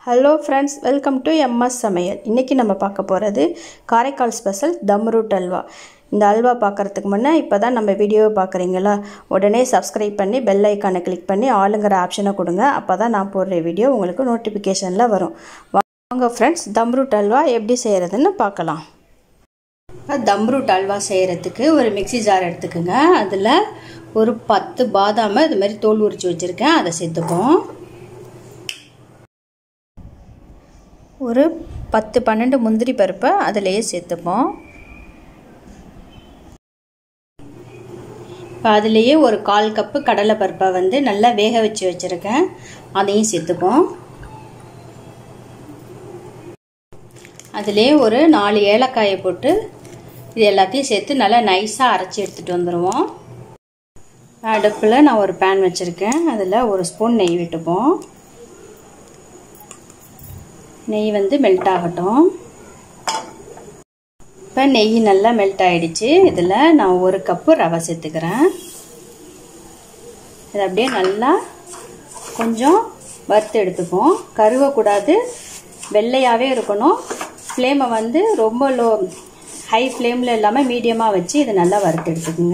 hello friends welcome to MS சமையல் இன்றைக்கி நம்ம பார்க்க போகிறது காரைக்கால் ஸ்பெஷல் தம் ரூட் அல்வா இந்த அல்வா பார்க்குறதுக்கு முன்னே இப்போ தான் நம்ம வீடியோவை பார்க்குறீங்களா உடனே சப்ஸ்கிரைப் பண்ணி பெல் ஐக்கானை கிளிக் பண்ணி ஆளுங்கிற ஆப்ஷனை கொடுங்க அப்போ தான் நான் போடுற வீடியோ உங்களுக்கு நோட்டிஃபிகேஷனில் வரும் வாங்க ஃப்ரெண்ட்ஸ் தம் ரூட் அல்வா எப்படி செய்கிறதுன்னு பார்க்கலாம் தம் ரூட் அல்வா செய்கிறதுக்கு ஒரு மிக்சி ஜார் எடுத்துக்கோங்க அதில் ஒரு பத்து பாதாமை இது மாதிரி தோல் உரித்து வச்சுருக்கேன் அதை சேர்த்துப்போம் ஒரு பத்து பன்னெண்டு முந்திரி பருப்பை அதிலேயே சேர்த்துப்போம் இப்போ அதுலேயே ஒரு கால் கப்பு கடலை பருப்பை வந்து நல்லா வேக வச்சு வச்சுருக்கேன் அதையும் சேர்த்துப்போம் அதுலேயே ஒரு நாலு ஏலக்காயை போட்டு இது எல்லாத்தையும் சேர்த்து நல்லா நைஸாக அரைச்சி எடுத்துகிட்டு வந்துடுவோம் அடுப்பில் நான் ஒரு பேன் வச்சுருக்கேன் அதில் ஒரு ஸ்பூன் நெய் விட்டுப்போம் நெய் வந்து மெல்ட் ஆகட்டும் இப்போ நெய் நல்லா மெல்ட் ஆகிடுச்சு இதில் நான் ஒரு கப்பு ரவை சேர்த்துக்கிறேன் இது அப்படியே நல்லா கொஞ்சம் வறுத்து எடுத்துப்போம் கருவக்கூடாது வெள்ளையாகவே இருக்கணும் ஃப்ளேமை வந்து ரொம்ப லோ ஹை ஃப்ளேமில் இல்லாமல் மீடியமாக வச்சு இதை நல்லா வறுத்து எடுத்துக்கோங்க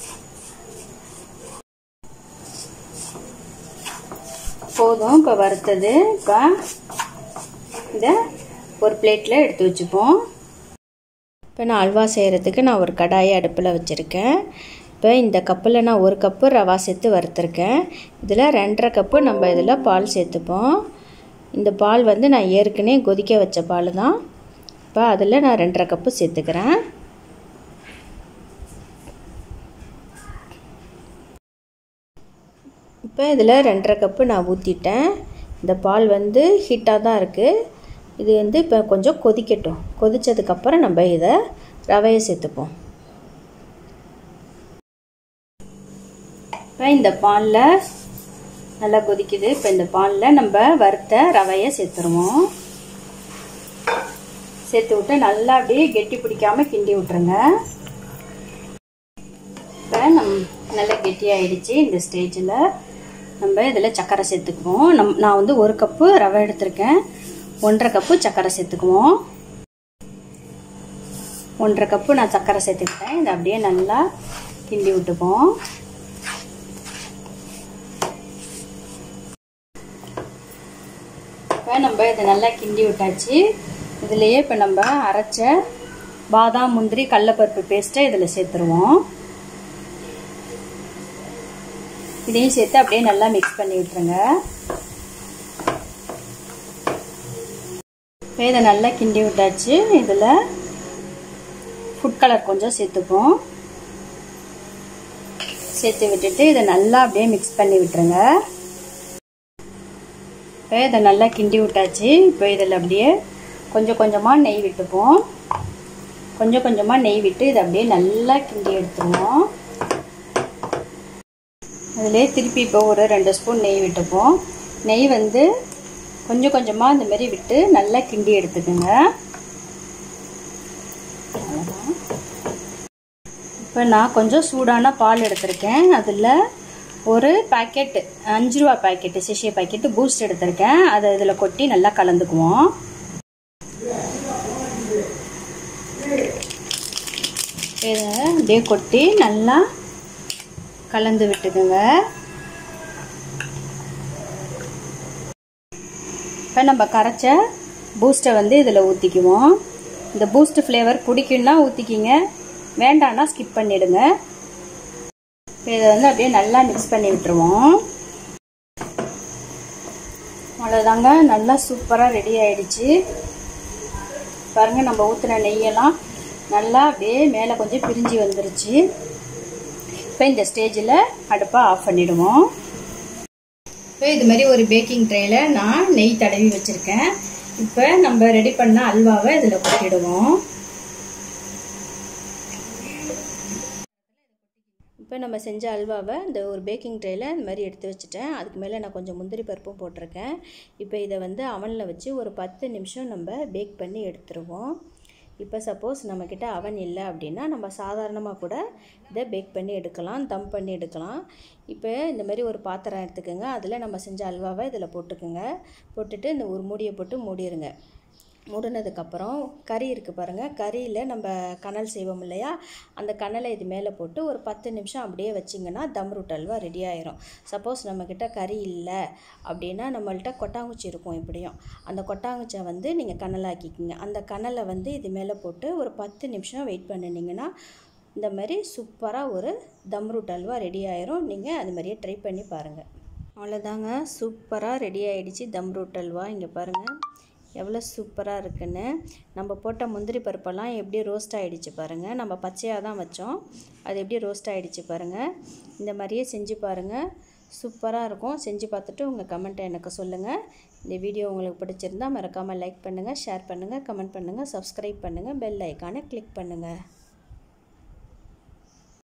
போதும் இப்போ வறுத்தது இப்போ இதை ஒரு பிளேட்டில் எடுத்து வச்சுப்போம் இப்போ நான் அல்வா செய்கிறதுக்கு நான் ஒரு கடாயை அடுப்பில் வச்சுருக்கேன் இப்போ இந்த கப்பில் நான் ஒரு கப்பு ரவா சேர்த்து வறுத்துருக்கேன் இதில் ரெண்டரை கப்பு நம்ம இதில் பால் சேர்த்துப்போம் இந்த பால் வந்து நான் ஏற்கனவே கொதிக்க வச்ச பால் தான் இப்போ அதில் நான் ரெண்டரை கப்பு சேர்த்துக்கிறேன் இப்போ இதில் ரெண்டரை கப்பு நான் ஊற்றிட்டேன் இந்த பால் வந்து ஹீட்டாக தான் இருக்குது இது வந்து இப்போ கொஞ்சம் கொதிக்கட்டும் கொதித்ததுக்கப்புறம் நம்ம இதை ரவையை சேர்த்துப்போம் இப்போ இந்த பாலில் நல்லா கொதிக்குது இப்போ இந்த பாலில் நம்ம வறுத்த ரவையை சேர்த்துருவோம் சேர்த்து விட்டு நல்லா அப்படியே கெட்டி பிடிக்காம கிண்டி விட்டுருங்க இப்போ நம் நல்லா கெட்டி ஆயிடுச்சு இந்த ஸ்டேஜில் நம்ம இதில் சர்க்கரை சேர்த்துக்குவோம் நம் நான் வந்து ஒரு கப்பு ரவை எடுத்திருக்கேன் ஒன்றரை கப்பு சர்க்கரை சேர்த்துக்குவோம் ஒன்றரை கப்பு நான் சர்க்கரை சேர்த்துக்கிட்டேன் இதை அப்படியே நல்லா கிண்டி விட்டுப்போம் இப்போ நம்ம இதை நல்லா கிண்டி விட்டாச்சு இதுலேயே இப்போ நம்ம அரைச்ச பாதாம் முந்திரி கடலப்பருப்பு பேஸ்ட்டை இதில் சேர்த்துருவோம் இதையும் சேர்த்து அப்படியே நல்லா மிக்ஸ் பண்ணி விட்டுருங்க இப்போ இதை நல்லா கிண்டி விட்டாச்சு இதில் ஃபுட் கலர் கொஞ்சம் சேர்த்துப்போம் சேர்த்து விட்டுட்டு இதை நல்லா அப்படியே மிக்ஸ் பண்ணி விட்டுருங்க இப்போ இதை நல்லா கிண்டி விட்டாச்சு இப்போ இதில் அப்படியே கொஞ்சம் கொஞ்சமாக நெய் விட்டுப்போம் கொஞ்சம் கொஞ்சமாக நெய் விட்டு இதை அப்படியே நல்லா கிண்டி எடுத்துருவோம் அதிலே திருப்பி இப்போ ஒரு ரெண்டு ஸ்பூன் நெய் விட்டுப்போம் நெய் வந்து கொஞ்சம் கொஞ்சமாக இந்த மாதிரி விட்டு நல்லா கிண்டி எடுத்துக்கோங்க இப்போ நான் கொஞ்சம் சூடான பால் எடுத்திருக்கேன் அதில் ஒரு பாக்கெட் அஞ்சு ரூபா பாக்கெட்டு சிஷிய பாக்கெட்டு பூஸ்ட் எடுத்திருக்கேன் அதை இதில் கொட்டி நல்லா கலந்துக்குவோம் இதை அப்படியே கொட்டி நல்லா கலந்து விட்டுக்குங்க இப்போ நம்ம கரைச்ச பூஸ்ட்டை வந்து இதில் ஊற்றிக்குவோம் இந்த பூஸ்ட் ஃப்ளேவர் பிடிக்குன்னா ஊற்றிக்கிங்க வேண்டான்னா ஸ்கிப் பண்ணிவிடுங்க இப்போ இதை வந்து அப்படியே நல்லா மிக்ஸ் பண்ணி விட்டுருவோம் அவ்வளோதாங்க நல்லா சூப்பராக ரெடி ஆயிடுச்சு பாருங்கள் நம்ம ஊற்றின நெய்யெல்லாம் நல்லா அப்படியே மேலே கொஞ்சம் பிரிஞ்சு வந்துருச்சு இப்போ இந்த ஸ்டேஜில் அடுப்பை ஆஃப் பண்ணிவிடுவோம் இப்போ இது மாதிரி ஒரு பேக்கிங் ட்ரேயில் நான் நெய் தடவி வச்சுருக்கேன் இப்போ நம்ம ரெடி பண்ண அல்வாவை இதில் கொட்டிடுவோம் இப்போ நம்ம செஞ்ச அல்வாவை இந்த ஒரு பேக்கிங் ட்ரேயில் இந்த மாதிரி எடுத்து வச்சுட்டேன் அதுக்கு மேலே நான் கொஞ்சம் முந்திரி பருப்பும் போட்டிருக்கேன் இப்போ இதை வந்து அவனில் வச்சு ஒரு பத்து நிமிஷம் நம்ம பேக் பண்ணி எடுத்துருவோம் இப்போ சப்போஸ் நம்மக்கிட்ட அவன் இல்லை அப்படின்னா நம்ம சாதாரணமாக கூட இதை பேக் பண்ணி எடுக்கலாம் தம் பண்ணி எடுக்கலாம் இப்போ இந்த மாதிரி ஒரு பாத்திரம் எடுத்துக்கோங்க அதில் நம்ம செஞ்ச அல்வாவை இதில் போட்டுக்குங்க போட்டுட்டு இந்த ஒரு மூடியை போட்டு மூடிடுங்க மூடினதுக்கப்புறம் கறி இருக்குது பாருங்கள் கறியில் நம்ம கனல் செய்வோம் இல்லையா அந்த கனலை இது மேலே போட்டு ஒரு பத்து நிமிஷம் அப்படியே வச்சிங்கன்னா தம் ரூட் அல்வா ரெடி ஆயிரும் சப்போஸ் நம்மக்கிட்ட கறி இல்லை அப்படின்னா நம்மள்ட்ட கொட்டாங்குச்சி இருக்கும் எப்படியும் அந்த கொட்டாங்குச்சியை வந்து நீங்கள் கனலாக்கிக்கிங்க அந்த கனலை வந்து இது மேலே போட்டு ஒரு பத்து நிமிஷம் வெயிட் பண்ணினீங்கன்னா இந்த மாதிரி சூப்பராக ஒரு தம் ரூட் அல்வா ரெடி ஆயிரும் நீங்கள் அது மாதிரியே ட்ரை பண்ணி பாருங்கள் அவ்வளோதாங்க சூப்பராக ரெடி ஆகிடுச்சு தம் ரூட் அல்வா இங்கே பாருங்கள் எவ்வளோ சூப்பராக இருக்குன்னு நம்ம போட்ட முந்திரி பருப்பெல்லாம் எப்படி ரோஸ்ட் ஆகிடுச்சு பாருங்கள் நம்ம பச்சையாக தான் வச்சோம் அது எப்படி ரோஸ்ட் ஆகிடுச்சு பாருங்கள் இந்த மாதிரியே செஞ்சு பாருங்கள் சூப்பராக இருக்கும் செஞ்சு பார்த்துட்டு உங்கள் கமெண்ட்டை எனக்கு சொல்லுங்கள் இந்த வீடியோ உங்களுக்கு பிடிச்சிருந்தா மறக்காமல் லைக் பண்ணுங்கள் ஷேர் பண்ணுங்கள் கமெண்ட் பண்ணுங்கள் சப்ஸ்கிரைப் பண்ணுங்கள் பெல் ஐக்கானை கிளிக் பண்ணுங்கள்